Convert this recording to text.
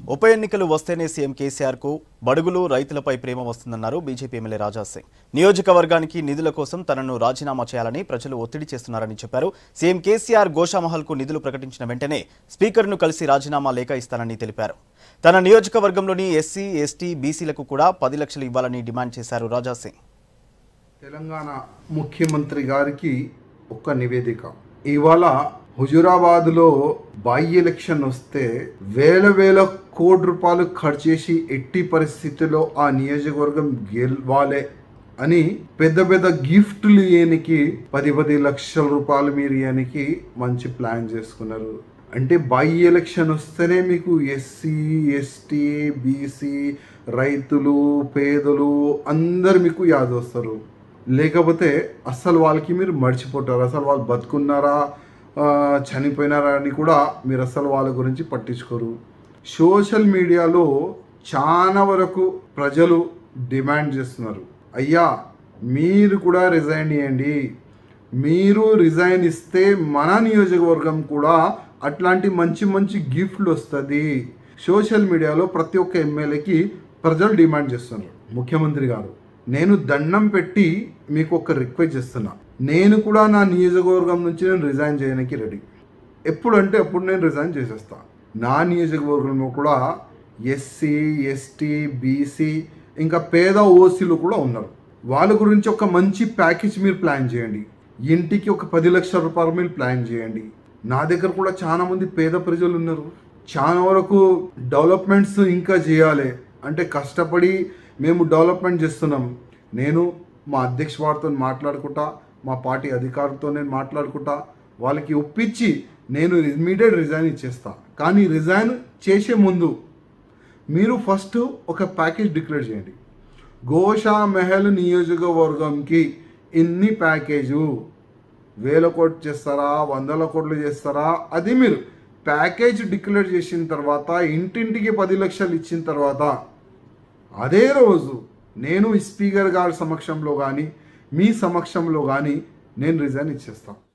ఉప ఎన్నికలు వస్తేనే సీఎం కేసీఆర్ కు బడుగులు రైతులపై ప్రేమ వస్తుందన్నారు బీజేపీ ఎమ్మెల్యే రాజా సింగ్ నియోజకవర్గానికి నిధుల కోసం తనను రాజీనామా చేయాలని ప్రజలు ఒత్తిడి చేస్తున్నారని చెప్పారు సీఎం కేసీఆర్ గోషామహల్ కు నిధులు ప్రకటించిన వెంటనే స్పీకర్ను కలిసి రాజీనామా లేఖ ఇస్తానని తెలిపారు తన నియోజకవర్గంలోని ఎస్సీ ఎస్టీ బీసీలకు కూడా పది లక్షలు ఇవ్వాలని డిమాండ్ చేశారు రాజా సింగ్ తెలంగాణ ముఖ్యమంత్రి గారికి ఒక నివేదిక ఇవాళ హుజురాబాద్లో బై ఎలక్షన్ వస్తే వేల వేల కోటి రూపాయలు ఖర్చు చేసి ఎట్టి పరిస్థితుల్లో ఆ నియోజకవర్గం గెలవాలే అని పెద్ద పెద్ద గిఫ్ట్లు ఇయనికి పది పది లక్షల రూపాయలు మీరు ఇయనికి మంచి ప్లాన్ చేసుకున్నారు అంటే బై ఎలక్షన్ వస్తేనే మీకు ఎస్సీ ఎస్టీ బీసీ రైతులు పేదలు అందరు మీకు యాద వస్తారు లేకపోతే అస్సలు వాళ్ళకి మీరు మర్చిపోతారు అసలు వాళ్ళు బతుకున్నారా ఆ, చనిపోయినారా అని కూడా మీరు అసలు వాళ్ళ గురించి పట్టించుకోరు సోషల్ మీడియాలో చాలా వరకు ప్రజలు డిమాండ్ చేస్తున్నారు అయ్యా మీరు కూడా రిజైన్ చేయండి మీరు రిజైన్ ఇస్తే మన నియోజకవర్గం కూడా అట్లాంటి మంచి మంచి గిఫ్ట్లు వస్తుంది సోషల్ మీడియాలో ప్రతి ఒక్క ఎమ్మెల్యేకి ప్రజలు డిమాండ్ చేస్తున్నారు ముఖ్యమంత్రి గారు నేను దండం పెట్టి మీకు ఒక రిక్వెస్ట్ చేస్తున్నా నేను కూడా నా నియోజకవర్గం నుంచి నేను రిజైన్ చేయడానికి రెడీ ఎప్పుడంటే అప్పుడు నేను రిజైన్ చేసేస్తా నా నియోజకవర్గంలో కూడా ఎస్సీ ఎస్టీ బీసీ ఇంకా పేద ఓసీలు కూడా ఉన్నారు వాళ్ళ గురించి ఒక మంచి ప్యాకేజ్ మీరు ప్లాన్ చేయండి ఇంటికి ఒక పది లక్షల రూపాయలు మీరు ప్లాన్ చేయండి నా దగ్గర కూడా చాలా మంది పేద ప్రజలు ఉన్నారు చాలా వరకు డెవలప్మెంట్స్ ఇంకా చేయాలి అంటే కష్టపడి మేము డెవలప్మెంట్ చేస్తున్నాం నేను మా అధ్యక్ష వారితో మాట్లాడుకుంటా మా పార్టీ అధికారులతో నేను మాట్లాడుకుంటా వాళ్ళకి ఒప్పించి నేను ఇమీడియట్ రిజైన్ ఇచ్చేస్తా కానీ రిజైన్ చేసే ముందు మీరు ఫస్ట్ ఒక ప్యాకేజ్ డిక్లేర్ చేయండి గోషా మెహల్ నియోజకవర్గంకి ఇన్ని ప్యాకేజు వేల కోట్లు చేస్తారా వందల కోట్లు చేస్తారా అది మీరు ప్యాకేజ్ డిక్లేర్ చేసిన తర్వాత ఇంటింటికి పది లక్షలు ఇచ్చిన తర్వాత అదే రోజు నేను స్పీకర్ గారి సమక్షంలో కానీ మీ సమక్షంలో కానీ నేను రిజైన్ ఇచ్చేస్తాను